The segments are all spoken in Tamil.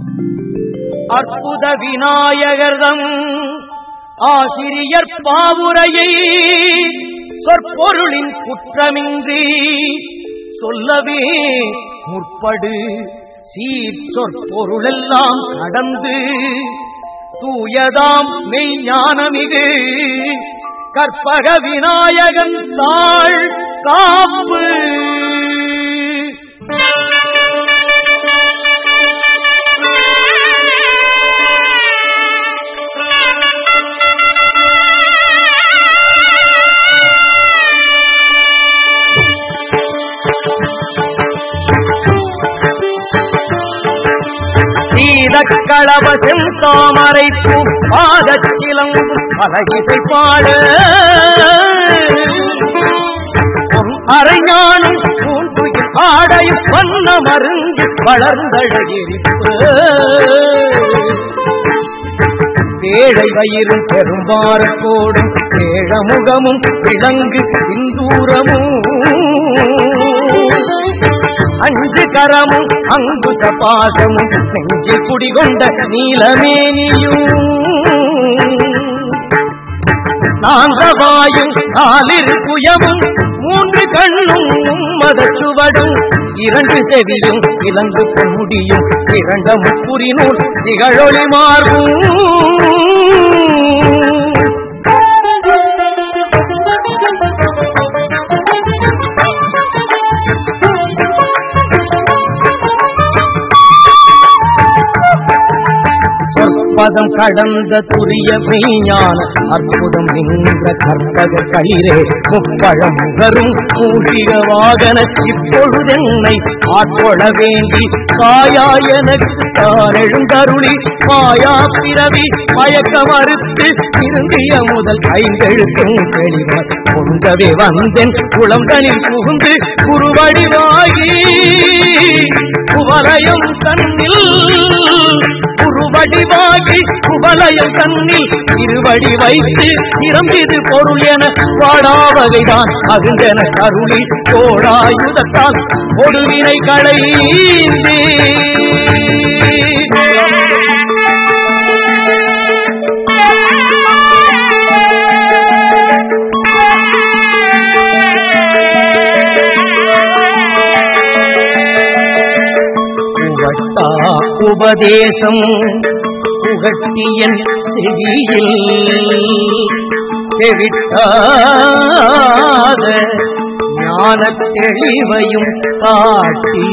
அற்புத விநாயகர்தம் ஆசிரியர் பாவுரையை சொற்பொருளின் குற்றமின்றி சொல்லவே முற்படு சீர் சொற்பொருளெல்லாம் கடந்து தூயதாம் மெய்ஞானமிகு கற்பக விநாயகன் தாள் காப்பு சீதக்களவ செந்தாமரை பூ பாதச்சிலம்பும் பலகிசை பாட அரைஞானும் பூந்துயில் ஆடையும் வண்ண மருங்கு வளர்ந்தழகிரிப்பு ஏழை வயிறும் பெரும்பாரத்தோடும் ஏழமுகமும் விலங்கு சிந்தூரமும் அஞ்சு கரமும் அங்குச பாசமும் நெஞ்சில் குடிகொண்ட நீலமேனியும் நாங்கவாயும் நாலிரு புயமும் மூன்று கண்ணும் மதச்சுவடும் இரண்டு செவியும் இலங்கு முடியும் இரண்ட முப்புரினூல் திகழொளி மாறும் சொற்பதம் கடந்த துரிய மெய்ஞான அற்புதம் நின்ற கற்பக கயிறே முப்பழம் முகரும் மூஷிக வாகன இப்பொழுதென்னை ஆட்கொள்ள வேண்டி காயா எனக்கு தான் எழுந்தருளி மாயா பிறவி மயக்க மறுத்து திருந்திய முதல் ஐந்தெழுத்தும் தெளிவாய் கொண்டவே வந்தேன் குளம்தனில் புகுந்து குருவடிவாகி குவலயம் தன்னில் குருவடிவாகி குவலயம் தன்னில் திருவடி வைத்து நிரம்பிது பொருள் என பாடாவகைதான் அகுந்தென கருளி கோடாயுதத்தால் கொடுவினை களைந்தே புகட்டா உபதேசம் புகட்டியன் செவியில் செவிட்டாத ஞான தெளிவையும் காட்டி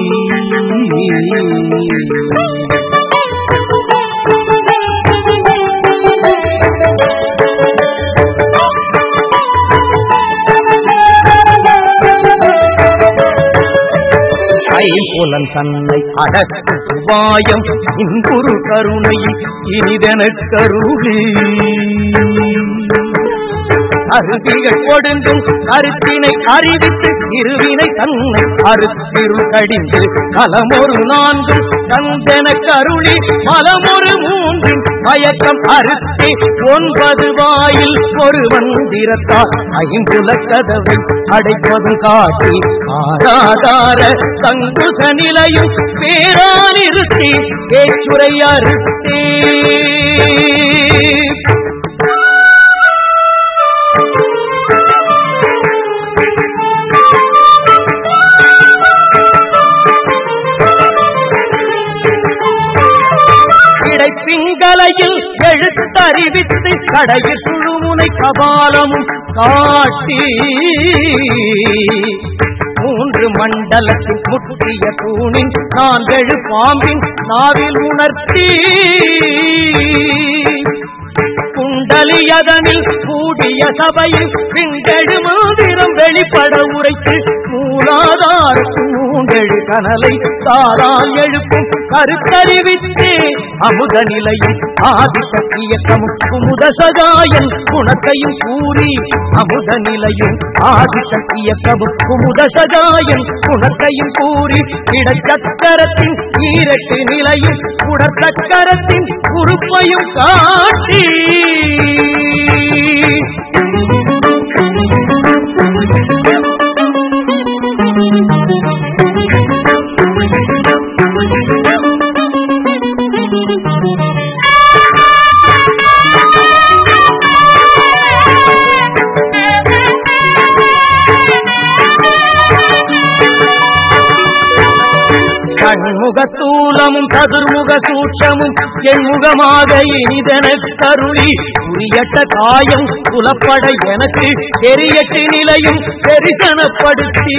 ஐம்புலன் தன்னை அடக்கு உபாயம் இன்புரு கருணை இனிதென கருளி அருவிகள் கொடுங்கும் கருத்தினை அறிவித்து இருவினை தன்னை அறுத்திரு கடிந்து கலமொரு நான்கும் தந்தென கருளி மலமொரு மூன்றின் மயக்கம் அறுத்தே ஒன்பது வாயில் ஒரு மந்திரத்தால் ஐம்புல கதவை அடைப்பதும் காட்டி ஆராதார சங்குச நிலையும் பேரா நிறுத்தி பேச்சுரை அறுத்தே இடைப்பிங்கலையில் எழுத்தறிவித்து கடையில் சுழுமுனை கபாலமும் காட்டி மூன்று மண்டலத்தில் முற்றிய தூணின் நான்கெழு பாம்பின் நாவில் உணர்த்தி குண்டலியதனில் கூடிய சபையில் பிங்கெழு மாதிரம் வெளிப்பட உரைத்து மூலாதாரத்து மூண்டெழு கனலை தாரால் எழுப்பும் கருத்தறிவித்து அமுத நிலையில் ஆதிசக்தியக்கமும் குமுத சகாயன் குணத்தையும் கூறி அமுத நிலையும் ஆதிசக்தியக்கமும் குமுத சகாயன் குணத்தையும் கூறி இடச்சக்கரத்தின் ஈரட்டு நிலையில் குடச்சக்கரத்தின் உறுப்பையும் காட்டி ஸ்தூலமும் சதுர்முக சூட்சமும் எண்முகமாக இனிதன கருளி புரியட்ட காயம் புலப்பட எனக்கு தெரியட்டு நிலையும் தெரிசனப்படுத்தி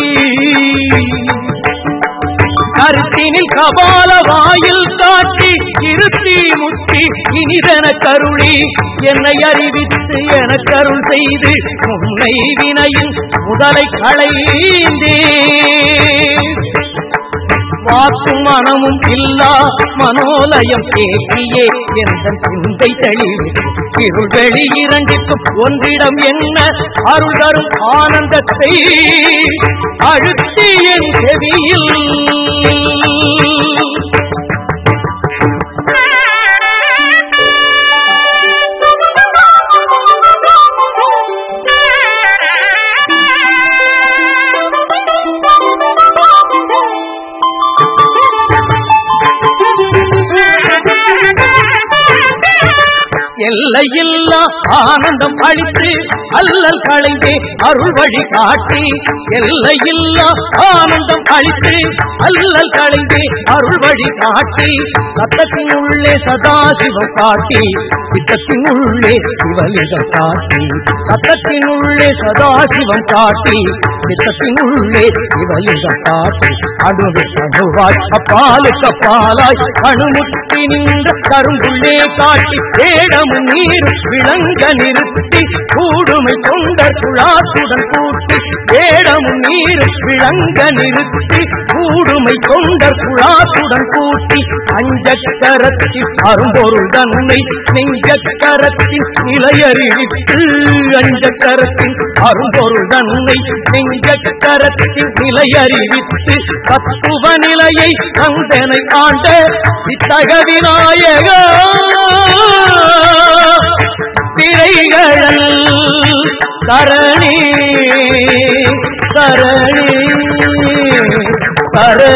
கருத்தினில் கபால வாயில் காட்டி இருத்தி முத்தி இனிதன கருளி என்னை அறிவித்து என கருள் செய்து உன்னை வினையின் முதலை களைந்தே வாக்கும் மனமும் இல்லா மனோலயம் தேக்கியே எந்த சிந்தை தெளிவு இருள் வெளி இரண்டுக்கும் ஒன்றிடம் என்ன அருள் தரும் ஆனந்தத்தை அழுத்தி என் செவியில் எல்லையில்லா ஆனந்தம் அளித்து அல்லல் களைந்தே அருள் வழி காட்டி எல்லையில்லா ஆனந்தம் அளித்து அல்லல் களைந்தே அருள் வழி காட்டி சத்தத்தின் உள்ளே சதாசிவம் காட்டி சித்தத்தின் உள்ளே சிவலிங்கம் காட்டி சத்தத்தின் உள்ளே சதாசிவம் காட்டி சித்தத்தின் உள்ளே சிவலிங்கம் காட்டி அணுவு அணுவாய் அப்பாலுக்கு அப்பாலாய் அணுமுத்தி நின்ற கரும்புள்ளே காட்டி வேடமும் நீர் விளங்க நிறுத்தி கூடுமை தொண்டர் குழாத்துடன் கூட்டி வேடமும் நீர் விளங்க நிறுத்தி கூடுமை தொண்டர் குழாத்துடன் கூட்டி அஞ்சக்கரத்தில் அரும்பொருள் தன்னை நெஞ்சக்கரத்தில் நிலையறிவித்து அஞ்சக்கரத்தில் அரும்பொருள் தன்னை நெஞ்சக்கரத்தில் நிலையறிவித்து தத்துவ நிலையை தந்தனை ஆண்ட இத்தக விநாயகா திரைகளல் சரணி சரணி சரணி